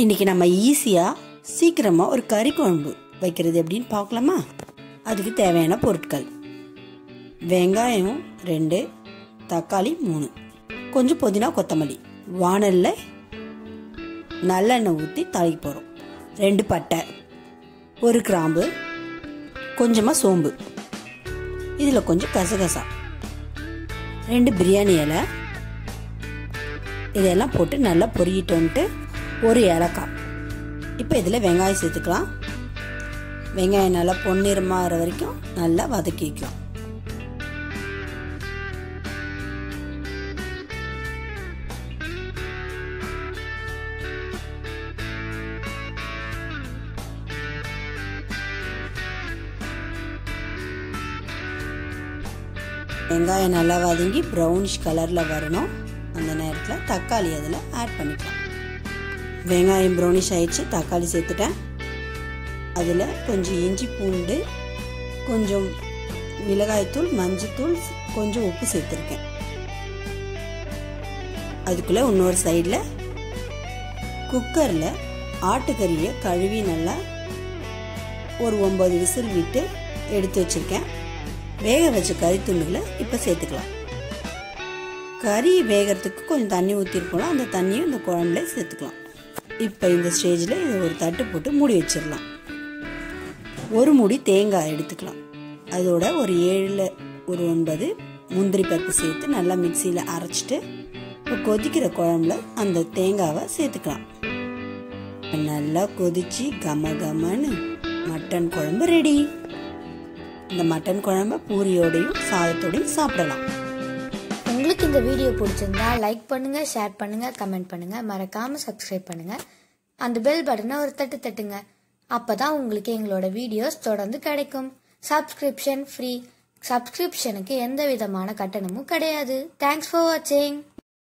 இன்றைக்கி நம்ம ஈஸியாக சீக்கிரமாக ஒரு கறி குழம்பு வைக்கிறது எப்படின்னு பார்க்கலாமா அதுக்கு தேவையான பொருட்கள் வெங்காயம் ரெண்டு தக்காளி மூணு கொஞ்சம் புதினா கொத்தமல்லி வானலில் நல்லெண்ணெய் ஊற்றி தாளிக்க போகிறோம் ரெண்டு பட்டை ஒரு கிராம்பு கொஞ்சமாக சோம்பு இதில் கொஞ்சம் கசகசா ரெண்டு பிரியாணி இலை இதெல்லாம் போட்டு நல்லா பொரியட்டோன்ட்டு ஒரு ஏலக்காய் இப்போ இதில் வெங்காயம் சேர்த்துக்கலாம் வெங்காயம் நல்லா பொன்னிறமாகிற வரைக்கும் நல்லா வதக்கிக்கலாம் வெங்காயம் நல்லா வதங்கி ப்ரௌனிஷ் கலரில் வரணும் அந்த நேரத்தில் தக்காளி அதில் ஆட் பண்ணிக்கலாம் வெங்காயம் ப்ரௌனிஷ் ஆயிடுச்சு தக்காளி சேர்த்துட்டேன் அதில் கொஞ்சம் இஞ்சி பூண்டு கொஞ்சம் மிளகாய்த்தூள் மஞ்சத்தூள் கொஞ்சம் உப்பு சேர்த்துருக்கேன் அதுக்குள்ளே இன்னொரு சைடில் குக்கரில் ஆட்டுக்கறியை கழுவி நல்லா ஒரு ஒம்பது விசில் விட்டு எடுத்து வச்சுருக்கேன் வேக வச்ச கறி துண்டுகளை இப்போ சேர்த்துக்கலாம் கறி வேகிறதுக்கு கொஞ்சம் தண்ணி ஊற்றிருக்கோம் அந்த தண்ணியும் இந்த குழம்புல சேர்த்துக்கலாம் இப்போ இந்த ஸ்டேஜில் இதை ஒரு தட்டு போட்டு மூடி வச்சிடலாம் ஒரு மூடி தேங்காய் எடுத்துக்கலாம் அதோட ஒரு ஏழில் ஒரு ஒன்பது முந்திரி பருப்பு சேர்த்து நல்லா மிக்சியில் அரைச்சிட்டு இப்போ கொதிக்கிற குழம்புல அந்த தேங்காவை சேர்த்துக்கலாம் நல்லா கொதிச்சு கம கமன்னு மட்டன் குழம்பு ரெடி இந்த மட்டன் குழம்பு பூரியோடையும் சாதத்தோடையும் சாப்பிடலாம் உங்களுக்கு இந்த வீடியோ பிடிச்சிருந்தா லைக் பண்ணுங்க ஷேர் பண்ணுங்க கமெண்ட் பண்ணுங்க மறக்காம சப்ஸ்கிரைப் பண்ணுங்க அந்த பெல் பட்டனை ஒரு தட்டு தட்டுங்க அப்பதான் உங்களுக்கு எங்களோட வீடியோஸ் தொடர்ந்து கிடைக்கும் சப்ஸ்கிரிப்ஷன் ஃப்ரீ சப்ஸ்கிரிப்ஷனுக்கு எந்த விதமான கட்டணமும் கிடையாது தேங்க்ஸ் ஃபார் வாட்சிங்